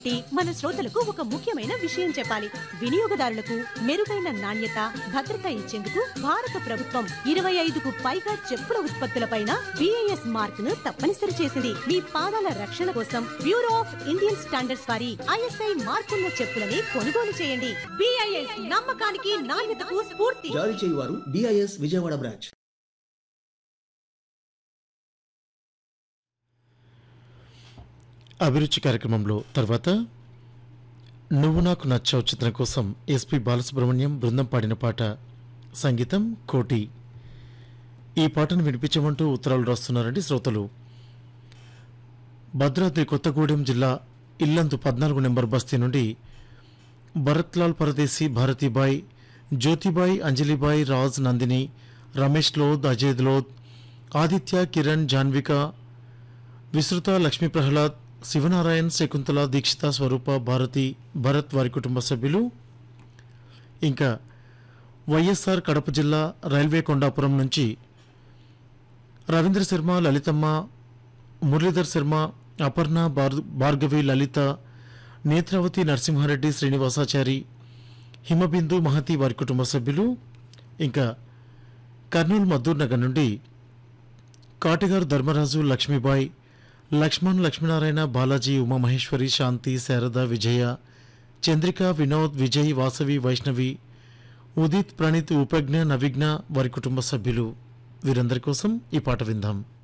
T మన శ్రోతలకు ఒక ముఖ్యమైన విషయం చెప్పాలి వినియోగదారులకు మెరుగైన నాణ్యత భద్రత ఇచ్చేందుకు భారత ప్రభుత్వం ఇరవై ఐదుకు పైగా చెప్పుల ఉత్పత్తులపైన బిఐఎస్ మార్క్ ను తప్పనిసరి చేసింది మీ పాదాల రక్షణ కోసం బ్యూరో ఆఫ్ ఇండియన్ స్టాండర్డ్స్ వారి ఐఎస్ఐ మార్కున్న చెప్పులని కొనుగోలు చేయండి బిఐఎస్ నమ్మకానికి నాణ్యతకు స్ఫూర్తి జారీ చేయువారు డిఐఎస్ విజయవాడ బ్రాంచ్ అభిరుచి కార్యక్రమంలో తర్వాత నువ్వు నాకు నచ్చావు చిత్రం కోసం ఎస్పి బాలసుబ్రహ్మణ్యం బృందం పాడిన పాట సంగీతం కోటి ఈ పాటను వినిపించమంటూ ఉత్తరాలు రాస్తున్నారండి శ్రోతలు భద్రాద్రి కొత్తగూడెం జిల్లా ఇల్లందు పద్నాలుగు నెంబర్ బస్తీ నుండి భరత్లాల్ పరదేశీ భారతీబాయ్ జ్యోతిబాయ్ అంజలిబాయ్ రాజ్ నందిని రమేష్ లోద్ అజయ్ లోద్ ఆదిత్య కిరణ్ జాన్విక విస్తృత లక్ష్మీ ప్రహ్లాద్ శివనారాయణ్ శకుంతల దీక్షిత స్వరూప భారతి భరత్ వారి కుటుంబ సభ్యులు ఇంకా వైఎస్ఆర్ కడప జిల్లా రైల్వే కొండాపురం నుంచి రవీంద్ర శర్మ లలితమ్మ మురళీధర్ శర్మ అపర్ణ భార్ భార్గవి లలిత నేత్రావతి నరసింహారెడ్డి శ్రీనివాసాచారి హిమబిందు మహతి వారి కుటుంబ సభ్యులు ఇంకా కర్నూలు మద్దూర్ నగర్ నుండి కాటిగారు ధర్మరాజు లక్ష్మీబాయి లక్ష్మణ్ లక్ష్మీనారాయణ బాలాజీ ఉమామహేశ్వరి శాంతి శారద విజయ చంద్రిక వినోద్ విజయ్ వాసవి వైష్ణవి ఉదిత్ ప్రణీత్ ఉపజ్ఞ నవిఘ్న వారి కుటుంబ సభ్యులు వీరందరి కోసం ఈ పాట విందాం